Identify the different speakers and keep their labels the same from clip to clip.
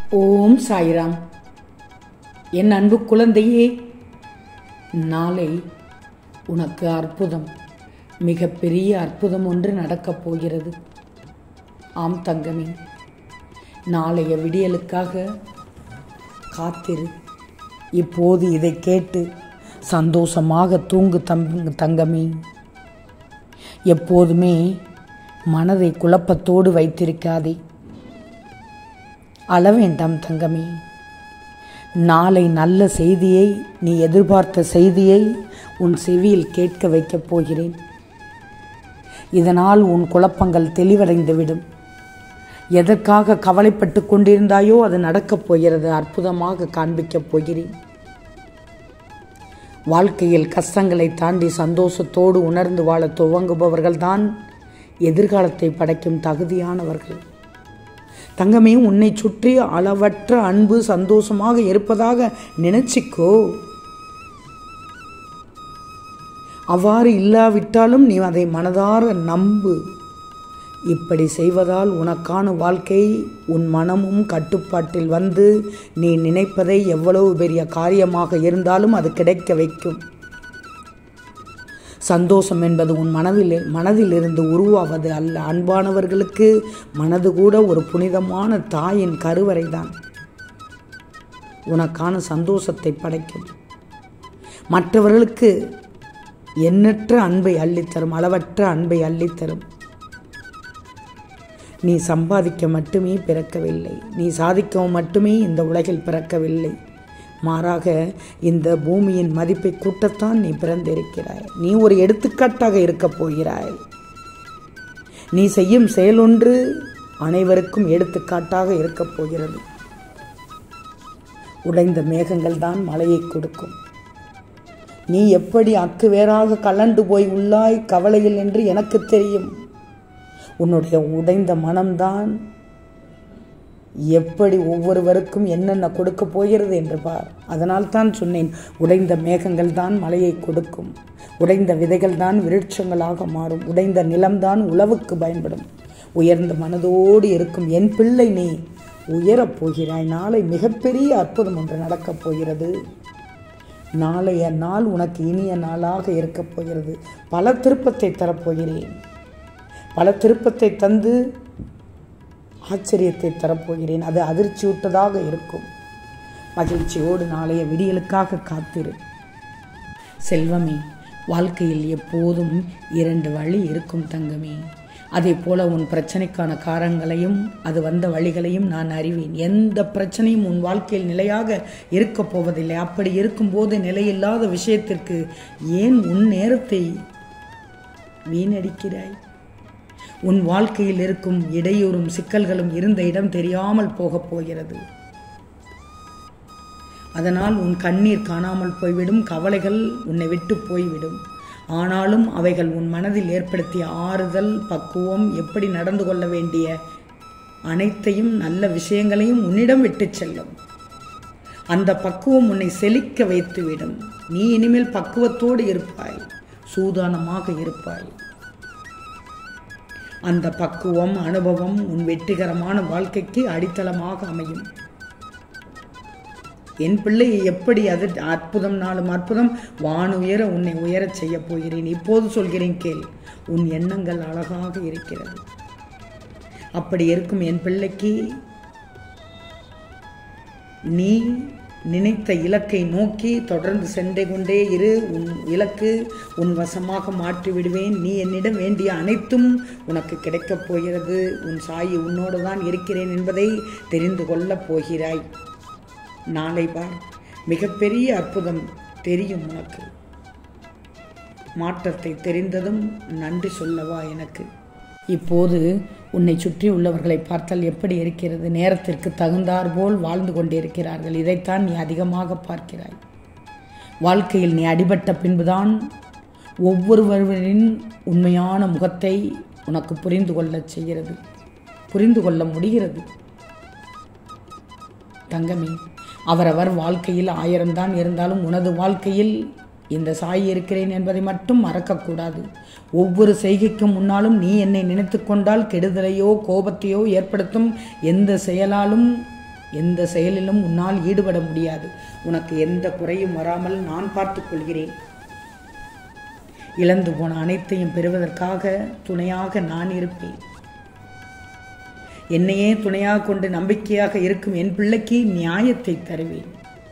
Speaker 1: ஓம் சாய்ராம் என் அன்பு குழந்தையே நாளை உனக்கு அற்புதம் மிகப்பெரிய அற்புதம் ஒன்று நடக்கப் போகிறது ஆம் தங்கமே நாளைய விடியலுக்காக காத்திரு இப்போது இதை கேட்டு சந்தோஷமாக தூங்கு தம் தங்கமே எப்போதுமே மனதை குழப்பத்தோடு வைத்திருக்காதே அழ வேண்டாம் தங்கமே நாளை நல்ல செய்தியை நீ எதிர்பார்த்த செய்தியை உன் செவியில் கேட்க வைக்கப் போகிறேன் இதனால் உன் குழப்பங்கள் தெளிவடைந்துவிடும் எதற்காக கவலைப்பட்டு கொண்டிருந்தாயோ அது நடக்கப் போகிறது அற்புதமாக காண்பிக்கப் போகிறேன் வாழ்க்கையில் கஷ்டங்களை தாண்டி சந்தோஷத்தோடு உணர்ந்து வாழ துவங்குபவர்கள்தான் எதிர்காலத்தை படைக்கும் தகுதியானவர்கள் தங்கமே உன்னை சுற்றி அளவற்ற அன்பு சந்தோஷமாக இருப்பதாக நினைச்சிக்கோ அவ்வாறு இல்லாவிட்டாலும் நீ அதை மனதார நம்பு இப்படி செய்வதால் உனக்கான வாழ்க்கை உன் மனமும் கட்டுப்பாட்டில் வந்து நீ நினைப்பதை எவ்வளவு பெரிய காரியமாக இருந்தாலும் அது கிடைக்க வைக்கும் சந்தோஷம் என்பது உன் மனதில் மனதிலிருந்து உருவாவது அல்ல அன்பானவர்களுக்கு மனது கூட ஒரு புனிதமான தாயின் கருவறை தான் உனக்கான சந்தோஷத்தை படைக்கும் மற்றவர்களுக்கு எண்ணற்ற அன்பை அள்ளித்தரும் அளவற்ற அன்பை அள்ளித்தரும் நீ சம்பாதிக்க மட்டுமே பிறக்கவில்லை நீ சாதிக்கவும் மட்டுமே இந்த உலகில் பிறக்கவில்லை மாறாக இந்த பூமியின் மதிப்பை கூட்டத்தான் நீ பிறந்திருக்கிறாய் நீ ஒரு எடுத்துக்காட்டாக இருக்கப் போகிறாய் நீ செய்யும் செயலொன்று அனைவருக்கும் எடுத்துக்காட்டாக இருக்கப் போகிறது உடைந்த மேகங்கள் தான் மழையை கொடுக்கும் நீ எப்படி அக்கு வேறாக கலண்டு போய் உள்ளாய் கவலையில் என்று எனக்கு தெரியும் உன்னுடைய உடைந்த மனம்தான் எப்படி ஒவ்வொருவருக்கும் என்னென்ன கொடுக்க போகிறது என்று பார் அதனால் தான் சொன்னேன் உடைந்த மேகங்கள் தான் மழையை கொடுக்கும் உடைந்த விதைகள் தான் விருட்சங்களாக மாறும் உடைந்த நிலம்தான் உழவுக்கு பயன்படும் உயர்ந்த மனதோடு இருக்கும் என் பிள்ளை நீ உயரப் போகிறாய் நாளை மிகப்பெரிய அற்புதம் ஒன்று நடக்கப் போகிறது நாளைய நாள் உனக்கு இனிய நாளாக இருக்கப் போகிறது பல திருப்பத்தை தரப்போகிறேன் பல திருப்பத்தை தந்து ஆச்சரியத்தை தரப்போகிறேன் அது அதிர்ச்சியூட்டதாக இருக்கும் மகிழ்ச்சியோடு நாளைய விடியலுக்காக காத்திரு செல்வமே வாழ்க்கையில் எப்போதும் இரண்டு வழி இருக்கும் தங்கமே அதே போல உன் பிரச்சனைக்கான காரணங்களையும் அது வந்த வழிகளையும் நான் அறிவேன் எந்த பிரச்சனையும் உன் வாழ்க்கையில் நிலையாக இருக்கப் போவதில்லை அப்படி இருக்கும்போது நிலையில்லாத விஷயத்திற்கு ஏன் உன் நேரத்தை வீணடிக்கிறாய் உன் வாழ்க்கையில் இருக்கும் இடையூறும் சிக்கல்களும் இருந்த இடம் தெரியாமல் போகப் போகிறது அதனால் உன் கண்ணீர் காணாமல் போய்விடும் கவலைகள் உன்னை விட்டு போய்விடும் ஆனாலும் அவைகள் உன் மனதில் ஏற்படுத்திய ஆறுதல் பக்குவம் எப்படி நடந்து கொள்ள வேண்டிய அனைத்தையும் நல்ல விஷயங்களையும் உன்னிடம் விட்டு செல்லும் அந்த பக்குவம் உன்னை செழிக்க வைத்துவிடும் நீ இனிமேல் பக்குவத்தோடு இருப்பாய் சூதானமாக இருப்பாய் அந்த பக்குவம் அனுபவம் உன் வெற்றிகரமான வாழ்க்கைக்கு அடித்தளமாக அமையும் என் பிள்ளையை எப்படி அது அற்புதம் நாளும் அற்புதம் வானுயர உன்னை உயரச் செய்ய போகிறேன் இப்போது சொல்கிறேன் கேள் உன் எண்ணங்கள் அழகாக இருக்கிறது அப்படி இருக்கும் என் பிள்ளைக்கு நீ நினைத்த இலக்கை நோக்கி தொடர்ந்து சென்று கொண்டே இரு உன் இலக்கு உன் வசமாக மாற்றி விடுவேன் நீ என்னிடம் வேண்டிய அனைத்தும் உனக்கு கிடைக்கப் போகிறது உன் சாயி உன்னோடு தான் இருக்கிறேன் என்பதை தெரிந்து கொள்ளப் போகிறாய் நாளை பார் மிகப்பெரிய அற்புதம் தெரியும் உனக்கு மாற்றத்தை தெரிந்ததும் நன்றி சொல்லவா எனக்கு இப்போது உன்னை சுற்றி உள்ளவர்களை பார்த்தால் எப்படி இருக்கிறது நேரத்திற்கு தகுந்தார் போல் வாழ்ந்து கொண்டிருக்கிறார்கள் இதைத்தான் நீ அதிகமாக பார்க்கிறாய் வாழ்க்கையில் நீ அடிபட்ட பின்புதான் ஒவ்வொருவரின் உண்மையான முகத்தை உனக்கு புரிந்து கொள்ளச் செய்கிறது புரிந்து கொள்ள முடிகிறது தங்கமே அவரவர் வாழ்க்கையில் ஆயிரம்தான் இருந்தாலும் உனது வாழ்க்கையில் இந்த சாய் இருக்கிறேன் என்பதை மட்டும் மறக்கக்கூடாது ஒவ்வொரு செய்கைக்கும் முன்னாலும் நீ என்னை நினைத்து கொண்டால் கெடுதலையோ கோபத்தையோ ஏற்படுத்தும் எந்த செயலாலும் எந்த செயலிலும் உன்னால் ஈடுபட முடியாது உனக்கு எந்த குறையும் வராமல் நான் பார்த்துக் கொள்கிறேன் இழந்து போன அனைத்தையும் பெறுவதற்காக துணையாக நான் இருப்பேன் என்னையே துணையாக கொண்டு நம்பிக்கையாக இருக்கும் என் பிள்ளைக்கு நியாயத்தை தருவேன்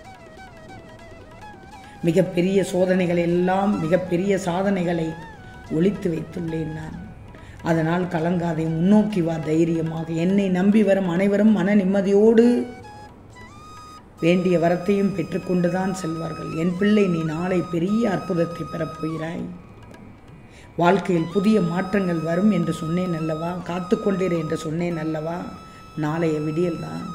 Speaker 1: மிகப்பெரிய சோதனைகள் எல்லாம் மிகப்பெரிய சாதனைகளை ஒழித்து வைத்துள்ளேன் நான் அதனால் கலங்காதை முன்னோக்கி வா தைரியமாக என்னை நம்பி வரும் அனைவரும் மன நிம்மதியோடு வேண்டிய வரத்தையும் பெற்றுக்கொண்டுதான் செல்வார்கள் என் பிள்ளை நீ நாளை பெரிய அற்புதத்தை பெறப்போகிறாய் வாழ்க்கையில் புதிய மாற்றங்கள் வரும் என்று சொன்னேன் அல்லவா காத்து கொண்டிரு என்று சொன்னேன் அல்லவா நாளைய விடியல்தான்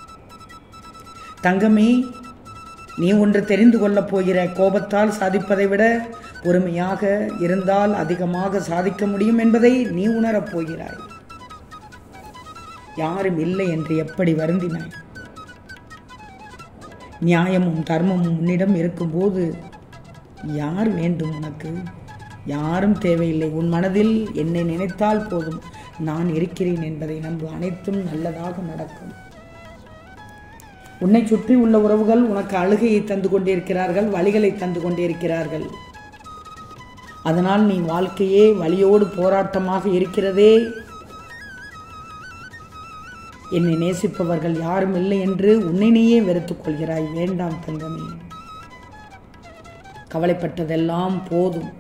Speaker 1: தங்கமே நீ ஒன்று தெரிந்து கொள்ளப் போகிற கோபத்தால் சாதிப்பதை விட பொறுமையாக இருந்தால் அதிகமாக சாதிக்க முடியும் என்பதை நீ உணரப் போகிறாய் யாரும் இல்லை என்று எப்படி வருந்தினாய் நியாயமும் தர்மமும் உன்னிடம் இருக்கும்போது யார் வேண்டும் உனக்கு யாரும் தேவையில்லை உன் மனதில் என்னை நினைத்தால் போதும் நான் இருக்கிறேன் என்பதை நம்பு அனைத்தும் நல்லதாக நடக்கும் உன்னை சுற்றி உள்ள உறவுகள் உனக்கு அழுகையை தந்து கொண்டிருக்கிறார்கள் வழிகளை தந்து கொண்டிருக்கிறார்கள் அதனால் நீ வாழ்க்கையே வழியோடு போராட்டமாக இருக்கிறதே என்னை நேசிப்பவர்கள் யாரும் இல்லை என்று உன்னை நீயே வெறுத்துக் கொள்கிறாய் வேண்டாம் தங்கமே கவலைப்பட்டதெல்லாம் போதும்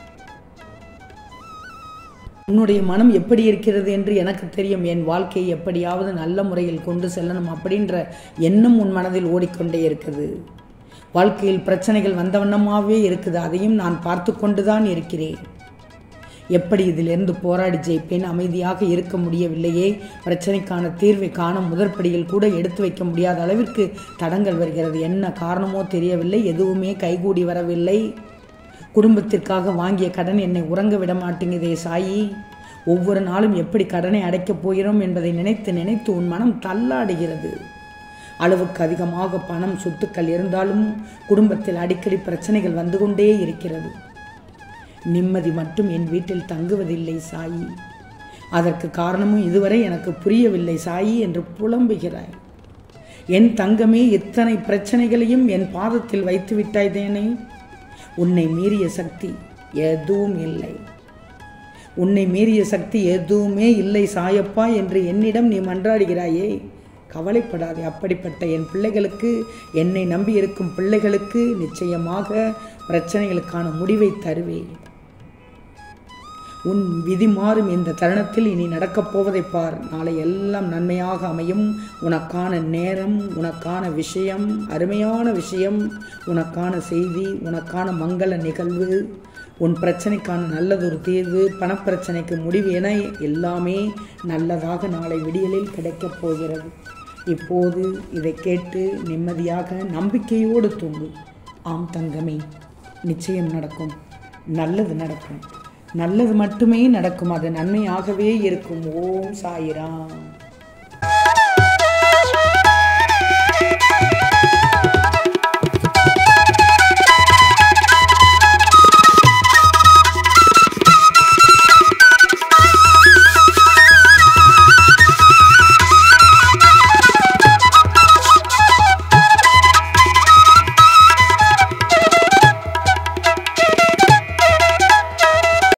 Speaker 1: உன்னுடைய மனம் எப்படி இருக்கிறது என்று எனக்கு தெரியும் என் வாழ்க்கையை எப்படியாவது நல்ல முறையில் கொண்டு செல்லணும் அப்படின்ற எண்ணம் உன் மனதில் ஓடிக்கொண்டே இருக்குது வாழ்க்கையில் பிரச்சனைகள் வந்த வண்ணமாகவே இருக்குது அதையும் நான் பார்த்து கொண்டுதான் இருக்கிறேன் எப்படி இதிலிருந்து போராடி ஜெயிப்பேன் அமைதியாக இருக்க முடியவில்லையே பிரச்சனைக்கான தீர்வை காண முதற்படியில் கூட எடுத்து வைக்க முடியாத அளவிற்கு தடங்கள் வருகிறது என்ன காரணமோ தெரியவில்லை எதுவுமே கைகூடி வரவில்லை குடும்பத்திற்காக வாங்கிய கடன் என்னை உறங்க விட மாட்டேங்குதே சாயி ஒவ்வொரு நாளும் எப்படி கடனை அடைக்கப் போகிறோம் என்பதை நினைத்து நினைத்து உன் மனம் தள்ளாடுகிறது அளவுக்கு அதிகமாக பணம் சொத்துக்கள் இருந்தாலும் குடும்பத்தில் அடிக்கடி பிரச்சனைகள் வந்து கொண்டே இருக்கிறது நிம்மதி மட்டும் என் வீட்டில் தங்குவதில்லை சாயி அதற்கு காரணமும் இதுவரை எனக்கு புரியவில்லை சாயி என்று புலம்புகிறாய் என் தங்கமே இத்தனை பிரச்சனைகளையும் என் பாதத்தில் வைத்து விட்டாய் தேனே உன்னை மீறிய சக்தி எதுவும் இல்லை உன்னை மீறிய சக்தி எதுவுமே இல்லை சாயப்பா என்று என்னிடம் நீ மன்றாடுகிறாயே கவலைப்படாதே அப்படிப்பட்ட என் பிள்ளைகளுக்கு என்னை நம்பி இருக்கும் பிள்ளைகளுக்கு நிச்சயமாக பிரச்சனைகளுக்கான முடிவை தருவேன் உன் விதி மாறும் இந்த தருணத்தில் இனி நடக்கப் போவதை பார் நாளை எல்லாம் நன்மையாக அமையும் உனக்கான நேரம் உனக்கான விஷயம் அருமையான விஷயம் உனக்கான செய்தி உனக்கான மங்கள நிகழ்வு உன் பிரச்சனைக்கான நல்லதொரு தீர்வு பணப்பிரச்சனைக்கு முடிவு என எல்லாமே நல்லதாக நாளை விடியலில் கிடைக்கப் போகிறது இப்போது இதை கேட்டு நிம்மதியாக நம்பிக்கையோடு தூங்கு ஆம் தங்கமே நிச்சயம் நடக்கும் நல்லது நடக்கும் நல்லது மட்டுமே நடக்கும் அது நன்மையாகவே இருக்கும் ஓம் சாயிராம்